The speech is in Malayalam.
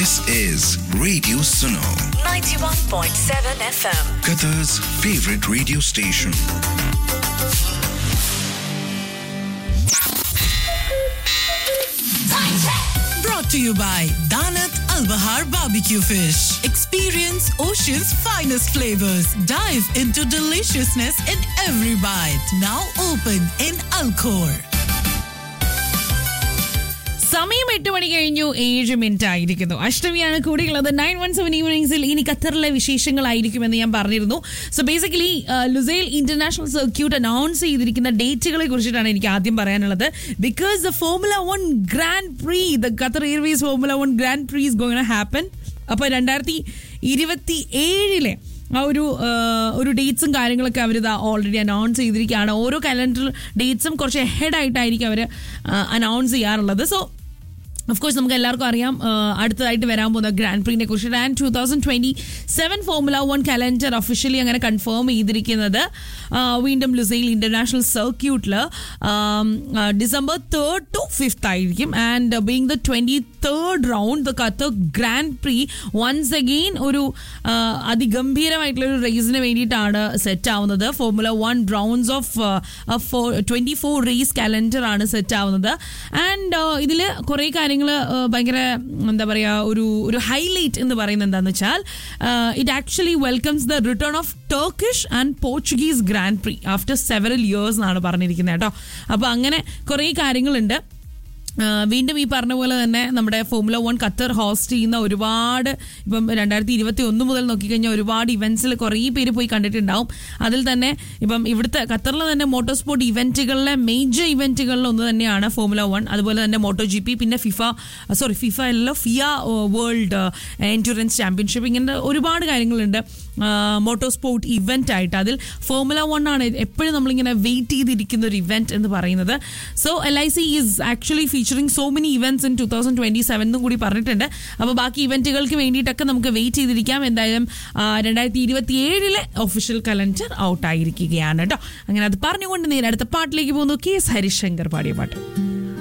This is Radio Suno, 91.7 FM. Qatar's favorite radio station. Brought to you by Danat Al Bahar Barbecue Fish. Experience ocean's finest flavors. Dive into deliciousness in every bite. Now open in Alcor. സമയം എട്ട് മണി കഴിഞ്ഞു ഏഴ് മിനിറ്റ് ആയിരിക്കുന്നു അഷ്ടമിയാണ് കൂടിയുള്ളത് നയൻ വൺ സെവൻ ഈവനിങ്സിൽ ഇനി ഖത്തറിലെ വിശേഷങ്ങളായിരിക്കുമെന്ന് ഞാൻ പറഞ്ഞിരുന്നു so basically Lusail international circuit announce ചെയ്തിരിക്കുന്ന ഡേറ്റുകളെ കുറിച്ചിട്ടാണ് എനിക്ക് ആദ്യം പറയാനുള്ളത് because the formula one grand prix the Qatar airways formula one grand prix is going happen അപ്പോൾ രണ്ടായിരത്തി ഇരുപത്തി ഏഴിലെ ആ ഒരു ആ, ഒരു ഡേറ്റ്സും കാര്യങ്ങളൊക്കെ അവർ ഇത് ഓൾറെഡി അനൗൺസ് ചെയ്തിരിക്കുകയാണ് ഓരോ കലണ്ടർ ഡേറ്റ്സും കുറച്ച് ഹെഡ് ആയിട്ടായിരിക്കും അവർ അനൗൺസ് ചെയ്യാറുള്ളത് സോ ഓഫ് കോഴ്സ് നമുക്ക് എല്ലാവർക്കും അറിയാം ആ, അടുത്തതായിട്ട് വരാൻ പോകുന്ന ഗ്രാൻഡ് പ്രീനെ കുറിച്ച് and two thousand twenty seven formula one calendar officially അങ്ങനെ കൺഫേം ചെയ്തിരിക്കുന്നത് ആ, വീണ്ടും ലുസൈൽ ഇന്റർനാഷണൽ സർക്യൂട്ടിൽ ഡിസംബർ തേർഡ് ടു ഫിഫ്ത്ത് ആയിരിക്കും and being the twenty third round the Qatar grand prix once again ഒരു ആ, അതിഗംഭീരമായിട്ടുള്ള ഒരു റേസിന് വേണ്ടിയിട്ടാണ് സെറ്റ് ആവുന്നത് formula one rounds of twenty four race calendar ആണ് സെറ്റ് ആവുന്നത് ആൻഡ് ഇതിൽ കുറേ കാര്യങ്ങൾ ഭയങ്കര എന്താ പറയുക ഒരു ഒരു ഹൈലൈറ്റ് എന്ന് പറയുന്നത് എന്താണെന്ന് വെച്ചാൽ it actually welcomes the return of Turkish and Portuguese grand prix after several years എന്നാണ് പറഞ്ഞിരിക്കുന്നത് കേട്ടോ അപ്പോൾ അങ്ങനെ കുറേ കാര്യങ്ങളുണ്ട് ആ, വീണ്ടും ഈ പറഞ്ഞ പോലെ തന്നെ നമ്മുടെ ഫോർമുല വൺ ഖത്തർ ഹോസ്റ്റ് ചെയ്യുന്ന ഒരുപാട് ഇപ്പം രണ്ടായിരത്തി ഇരുപത്തി ഒന്ന് മുതൽ നോക്കിക്കഴിഞ്ഞാൽ ഒരുപാട് ഇവന്റ്സിൽ കുറേ പേര് പോയി കണ്ടിട്ടുണ്ടാവും അതിൽ തന്നെ ഇപ്പം ഇവിടുത്തെ ഖത്തറിൽ തന്നെ മോട്ടോർ സ്പോർട്ട് ഇവന്റുകളിലെ മേജർ ഇവന്റുകളിൽ ഒന്ന് തന്നെയാണ് ഫോർമുല വൺ അതുപോലെ തന്നെ മോട്ടോ ജി പി പിന്നെ ഫിഫ സോറി ഫിഫ അല്ല ഫിയ വേൾഡ് എൻഡുറൻസ് ചാമ്പ്യൻഷിപ്പ് ഇങ്ങനെ ഒരുപാട് കാര്യങ്ങളുണ്ട് മോട്ടോർ സ്പോർട്ട് ഇവന്റ് ആയിട്ട് അതിൽ ഫോർമുല വൺ ആണ് എപ്പോഴും നമ്മളിങ്ങനെ വെയിറ്റ് ചെയ്തിരിക്കുന്ന ഒരു ഇവന്റ് എന്ന് പറയുന്നത് so L I C is actually featuring so many events in two thousand twenty സെവനും കൂടി പറഞ്ഞിട്ടുണ്ട് അപ്പോൾ ബാക്കി ഇവന്റുകൾക്ക് വേണ്ടിയിട്ടൊക്കെ നമുക്ക് വെയിറ്റ് ചെയ്തിരിക്കാം എന്തായാലും രണ്ടായിരത്തി ഇരുപത്തി ഏഴിലെ ഒഫീഷ്യൽ കലണ്ടർ ഔട്ട് ആയിരിക്കുകയാണ് കേട്ടോ അങ്ങനെ അത് പറഞ്ഞുകൊണ്ട് നേരെ അടുത്ത പാട്ടിലേക്ക് പോകുന്നു കെ എസ് ഹരിശങ്കർ പാടിയ പാട്ട്